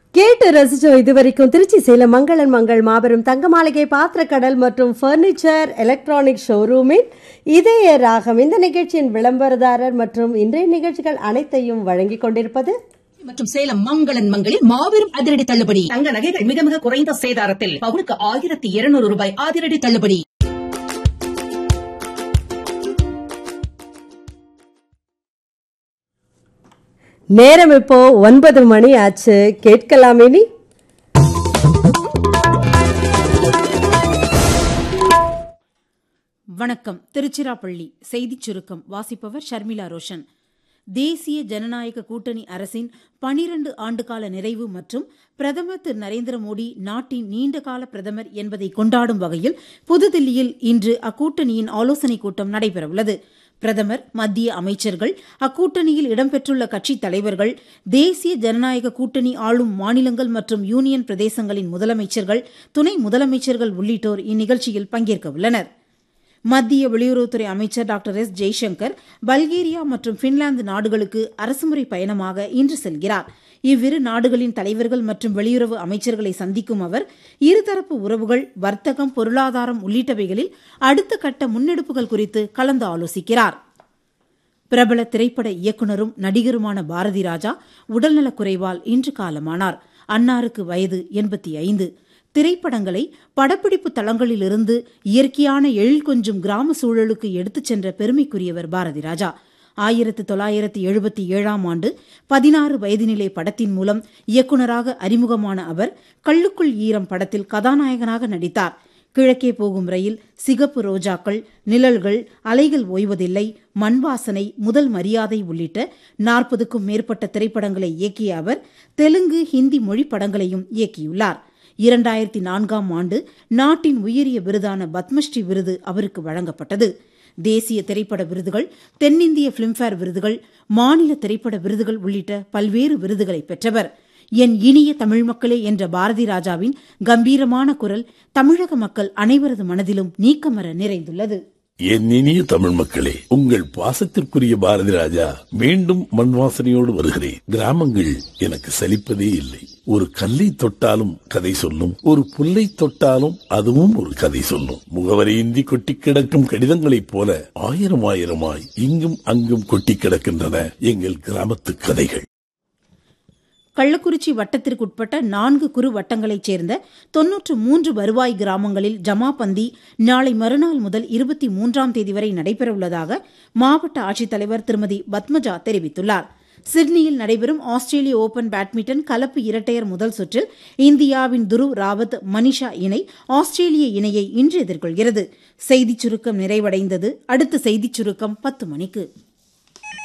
கேட்டு ரசிச்சோம் இதுவரைக்கும் திருச்சி சேலம் மங்களன் மங்கள் மாபெரும் தங்க மாளிகை பாத்திரக்கடல் மற்றும் ஃபர்னிச்சர் எலக்ட்ரானிக் ஷோரூமின் இதய ராகம் இந்த நிகழ்ச்சியின் விளம்பரதாரர் மற்றும் இன்றைய நிகழ்ச்சிகள் அனைத்தையும் வழங்கிக் கொண்டிருப்பது மற்றும் சேலம் மங்களன் மங்களில் மாபெரும் அதிரடி தள்ளுபடி தங்க நகைகள் மிக மிக குறைந்த சேதாரத்தில் பவுனுக்கு ஆயிரத்தி இருநூறு ரூபாய் அதிரடி தள்ளுபடி நேரம் இப்போ ஒன்பது மணி ஆச்சு கேட்கலாம் இனி வணக்கம் திருச்சிராப்பள்ளி செய்திச் சுருக்கம் வாசிப்பவர் ஷர்மிளா ரோஷன் தேசிய ஜனநாயக கூட்டணி அரசின் பனிரண்டு ஆண்டுகால நிறைவு மற்றும் பிரதமர் திரு நரேந்திர மோடி நாட்டின் நீண்டகால பிரதமர் என்பதை கொண்டாடும் வகையில் புதுதில்லியில் இன்று அக்கூட்டணியின் ஆலோசனைக் கூட்டம் நடைபெறவுள்ளது பிரதமர் மத்திய அமைச்சர்கள் அக்கூட்டணியில் இடம்பெற்றுள்ள கட்சித் தலைவர்கள் தேசிய ஜனநாயக கூட்டணி ஆளும் மாநிலங்கள் மற்றும் யூனியன் பிரதேசங்களின் முதலமைச்சர்கள் துணை முதலமைச்சர்கள் உள்ளிட்டோர் இந்நிகழ்ச்சியில் பங்கேற்க உள்ளனர் மத்திய வெளியுறவுத்துறை அமைச்சர் டாக்டர் எஸ் ஜெய்சங்கர் பல்கேரியா மற்றும் பின்லாந்து நாடுகளுக்கு அரசுமுறை பயணமாக இன்று செல்கிறார் இவ்விரு நாடுகளின் தலைவர்கள் மற்றும் வெளியுறவு அமைச்சர்களை சந்திக்கும் அவர் இருதரப்பு உறவுகள் வர்த்தகம் பொருளாதாரம் உள்ளிட்டவைகளில் அடுத்த கட்ட முன்னெடுப்புகள் குறித்து கலந்து ஆலோசிக்கிறார் பிரபல திரைப்பட இயக்குனரும் நடிகருமான பாரதி ராஜா உடல்நலக் குறைவால் இன்று காலமானார் அன்னாருக்கு வயது எண்பத்தி ஐந்து திரைப்படங்களை படப்பிடிப்பு தளங்களிலிருந்து இயற்கையான எழில் கொஞ்சும் கிராம சூழலுக்கு எடுத்துச் சென்ற பெருமைக்குரியவர் பாரதி ராஜா ஆயிரத்து தொள்ளாயிரத்து எழுபத்தி ஏழாம் ஆண்டு பதினாறு வயதினிலே படத்தின் மூலம் இயக்குநராக அறிமுகமான அவர் கள்ளுக்குள் ஈரம் படத்தில் கதாநாயகனாக நடித்தார் கிழக்கே போகும் ரயில் சிகப்பு ரோஜாக்கள் நிழல்கள் அலைகள் ஓய்வதில்லை மண்வாசனை முதல் மரியாதை உள்ளிட்ட நாற்பதுக்கும் மேற்பட்ட திரைப்படங்களை இயக்கிய அவர் தெலுங்கு ஹிந்தி மொழி படங்களையும் இயக்கியுள்ளார் இரண்டாயிரத்தி நான்காம் ஆண்டு நாட்டின் உயரிய விருதான பத்மஸ்ரீ விருது அவருக்கு வழங்கப்பட்டது தேசிய திரைப்பட விருதுகள் தென்னிந்திய பிலிம்பேர் விருதுகள் மாநில திரைப்பட விருதுகள் உள்ளிட்ட பல்வேறு விருதுகளை பெற்றவர் என் இனிய தமிழ் மக்களே என்ற பாரதி ராஜாவின் கம்பீரமான குரல் தமிழக மக்கள் அனைவரது மனதிலும் நீக்கமர நிறைந்துள்ளது என் இனிய தமிழ் மக்களே உங்கள் பாசத்திற்குரிய பாரதி ராஜா மீண்டும் மண் வாசனையோடு வருகிறேன் கிராமங்கள் எனக்கு சலிப்பதே இல்லை ஒரு கல்லை தொட்டாலும் கதை சொல்லும் ஒரு புல்லை தொட்டாலும் அதுவும் ஒரு கதை சொல்லும் முகவரியின்றி கொட்டி கிடக்கும் கடிதங்களைப் போல ஆயிரம் ஆயிரமாய் இங்கும் அங்கும் கொட்டி கிடக்கின்றன எங்கள் கிராமத்து கதைகள் கள்ளக்குறிச்சி வட்டத்திற்குட்பட்ட நான்கு குறு வட்டங்களைச் சேர்ந்த தொன்னூற்று மூன்று வருவாய் கிராமங்களில் ஜமாபந்தி நாளை மறுநாள் முதல் இருபத்தி மூன்றாம் தேதி வரை நடைபெறவுள்ளதாக மாவட்ட ஆட்சித்தலைவர் திருமதி பத்மஜா தெரிவித்துள்ளார் சிட்னியில் நடைபெறும் ஆஸ்திரேலிய ஓபன் பேட்மிண்டன் கலப்பு இரட்டையர் முதல் சுற்றில் இந்தியாவின் துருவ் ராவத் மனிஷா இணை ஆஸ்திரேலிய இணையை இன்று எதிர்கொள்கிறது செய்திச் சுருக்கம் நிறைவடைந்தது அடுத்த செய்திச் சுருக்கம் பத்து மணிக்கு